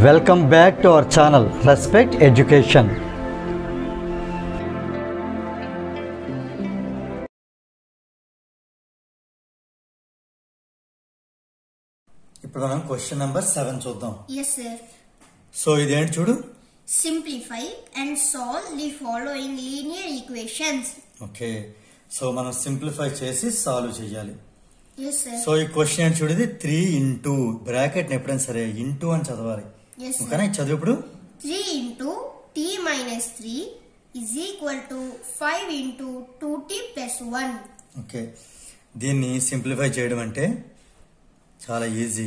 Welcome back to our channel Respect Education. ఇప్పుడు మనం question number seven చూద్దాం Yes, sir. సో ఇదేంటి చూడు Simplify and solve the following linear equations. Okay so మనం సింప్లిఫై చేసి సాల్వ్ చేయాలి Yes, sir. సో ఈ క్వశ్చన్ ఏంటి చూడు ఇది త్రీ ఇంటూ బ్రాకెట్ ఎప్పుడైనా సరే ఇంటూ అని చదవాలి yes, sir. ఓకేనా ఇది చదువు ఇప్పుడు 3 into t minus 3 is equal to 5 into 2t plus 1. Okay దీన్ని సింప్లిఫై చేయడం అంటే చాలా ఈజీ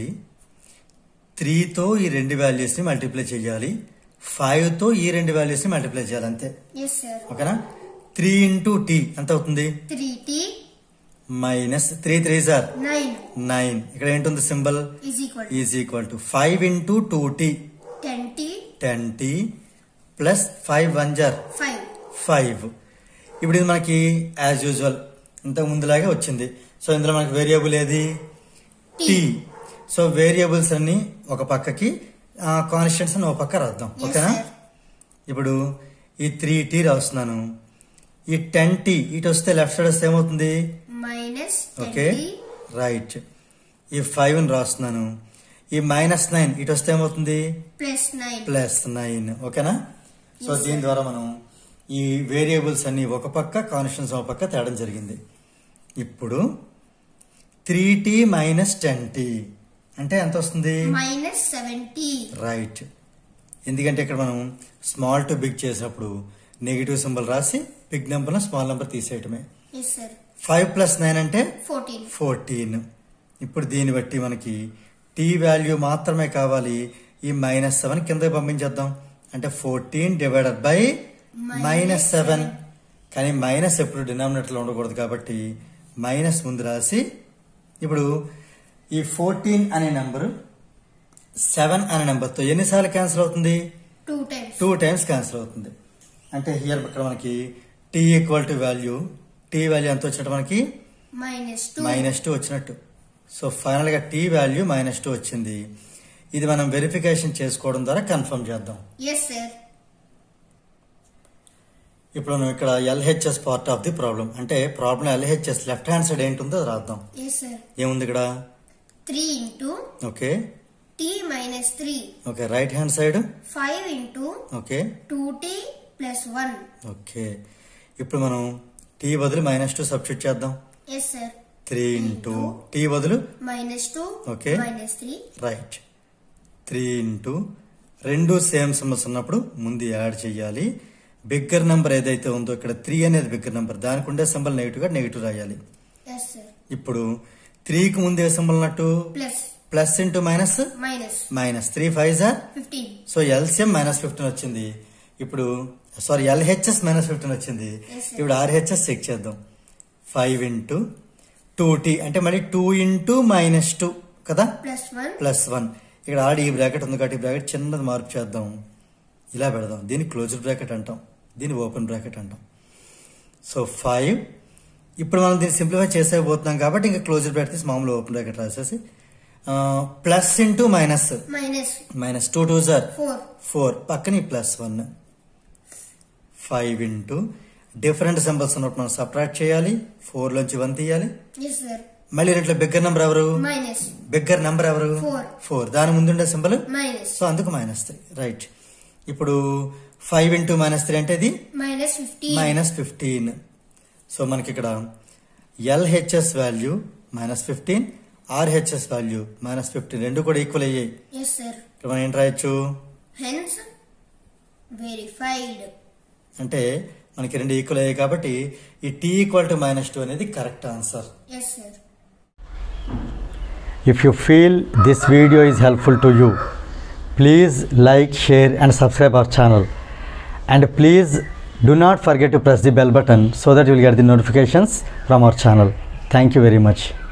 త్రీతో ఈ రెండు వాల్యూస్ని మల్టిప్లై చేయాలి ఫైవ్తో ఈ రెండు వాల్యూస్ని మల్టిప్లై చేయాలి అంతే Yes, sir. ఓకేనా త్రీ ఇంటూ టీ ఎంత అవుతుంది 3t minus three three sir 9 nine ఇక్కడ ఏంటుంది symbol is equal to is equal to five into two T 10t ten T plus five one జార్ 5. ఫైవ్ ఇప్పుడు ఇది మనకి యాజ్ యూజువల్ ఇంతకు ముందులాగే వచ్చింది సో ఇందులో మనకి వేరియబుల్ ఏది T. టీ సో వేరియబుల్స్ అన్ని ఒక పక్కకి కాన్స్టెంట్స్ అని ఒక పక్క రాద్దాం Yes, ఓకేనా sir. ఇప్పుడు ఈ త్రీ టీ రాస్తున్నాను ఈ టెన్ టీ ఇటు వస్తే లెఫ్ట్ సైడ్ వస్తే ఏమవుతుంది Minus ఓకే 10t రైట్ ఈ ఫైవ్ రాస్తున్నాను ఈ మైనస్ నైన్ ఇటు వస్తే ఏమవుతుంది plus 9. ప్లస్ నైన్ ఓకేనా సో దీని ద్వారా మనం ఈ వేరియబుల్స్ అన్ని ఒక పక్క కాన్స్టెన్స్ ఒక పక్క తేడం జరిగింది ఇప్పుడు three T minus ten T అంటే ఎంత వస్తుంది Minus 7t. రైట్ ఎందుకంటే ఇక్కడ మనం స్మాల్ టు బిగ్ చేసినప్పుడు నెగిటివ్ సింబల్ రాసి బిగ్ నెంబర్ స్మాల్ నెంబర్ తీసేయటమే Yes, sir. Five plus nine అంటే 14. ఫోర్టీన్ ఇప్పుడు దీన్ని బట్టి మనకి టీ వాల్యూ మాత్రమే కావాలి ఈ మైనస్ సెవెన్ కింద పంపించేద్దాం అంటే fourteen divided by minus seven కానీ మైనస్ ఎప్పుడు డినామినేటర్లో ఉండకూడదు కాబట్టి మైనస్ ముందు రాసి ఇప్పుడు ఈ ఫోర్టీన్ అనే నెంబరు సెవెన్ అనే నెంబర్తో ఎన్నిసార్లు క్యాన్సిల్ అవుతుంది 2 times. టూ టైమ్స్ క్యాన్సిల్ అవుతుంది అంటే హియర్ ఇక్కడ మనకి T equal to value T value ఎంత వచ్చినట్టు మనకి Minus 2. మైనస్ టూ వచ్చినట్టు సో ఫైనల్ గా టీ వాల్యూ మైనస్ టూ వచ్చింది ఇది మనం వెరిఫికేషన్ చేసుకోవడం ద్వారా కన్ఫర్మ్ చేద్దాం Yes, sir. ఇప్పుడు మనం ఇక్కడ LHS part of the problem అంటే problem LHS left hand side ఏంటుందో అది రాద్దాం Yes, sir. ఏముంది ఇక్కడ 3 into okay t minus 3. Okay right hand side 5 into okay 2t plus 1. Okay ఇప్పుడు మనం టీ బదులు మైనస్ టూ సబ్స్టిట్యూట్ చేద్దాం Yes, sir. Three into T బదులు Minus 2 Okay. minus 3. రైట్ త్రీ ఇంటూ రెండు సేమ్ సింబల్స్ ఉన్నప్పుడు ముందు యాడ్ చేయాలి బిగ్గర్ నెంబర్ ఏదైతే ఉందో ఇక్కడ త్రీ అనేది బిగ్గర్ నెంబర్ దానికి ఉండే సింబల్ నెగిటివ్ గా నెగిటివ్ రాయాలి Yes, sir. ఇప్పుడు త్రీకి ముందు ఏ సింబల్ ఉన్నట్టు Plus plus into minus minus minus three five జార్ 15. సో ఎల్సిఎం మైనస్ ఫిఫ్టీన్ వచ్చింది ఇప్పుడు సారీ ఎల్హెచ్ఎస్ మైనస్ ఫిఫ్టీన్ వచ్చింది Yes, sir. ఇప్పుడు ఆర్హెచ్ఎస్ చెక్ చేద్దాం ఫైవ్ ఇంటూ టూ టీ అంటే మళ్ళీ టూ ఇంటూ మైనస్ టూ కదా Plus 1. ప్లస్ వన్ ఇక్కడ ఆల్రెడీ ఈ బ్రాకెట్ ఉంది కాబట్టి ఈ బ్రాకెట్ చిన్నది మార్పు చేద్దాం ఇలా పెడదాం దీన్ని క్లోజ్డ్ బ్రాకెట్ అంటాం దీన్ని ఓపెన్ బ్రాకెట్ అంటాం సో ఫైవ్ ఇప్పుడు మనం దీన్ని సింప్లిఫై చేసేపోతున్నాం కాబట్టి ఇంకా క్లోజ్డ్ బ్రాకెట్ తీసి మామూలు ఓపెన్ బ్రాకెట్ రాసేసి plus into minus Minus minus two two sir 4. Four పక్కన plus one five into different symbols ఉన్నప్పుడు మనం సపరేట్ చేయాలి ఫోర్ లోంచి వన్ తీయాలి Yes, sir. మళ్ళీ రెంట్లో బిగ్గర్ నెంబర్ ఎవరు Minus బిగ్గర్ నెంబర్ ఎవరు Four. ఫోర్ దాని ముందుండే సింబల్ minus సో అందుకు మైనస్ త్రీ రైట్ ఇప్పుడు ఫైవ్ ఇంటూ మైనస్ త్రీ అంటే ఇది minus 15. మైనస్ ఫిఫ్టీన్ సో మనకి ఇక్కడ LHS value minus fifteen RHS value minus fifteen రెండు కూడా ఈక్వల్ అయ్యాయి Yes, sir. ఇక్కడ మనం ఏం రాయొచ్చు Hence verified. అంటే మనకి రెండు ఈక్వల్ అయ్యాయి కాబట్టి ఈ T equal to minus two అనేది correct answer Yes, sir. If you feel this video is helpful to you, please like, share and subscribe our channel. And please do not forget to press the bell button so that you will get the notifications from our channel. Thank you very much.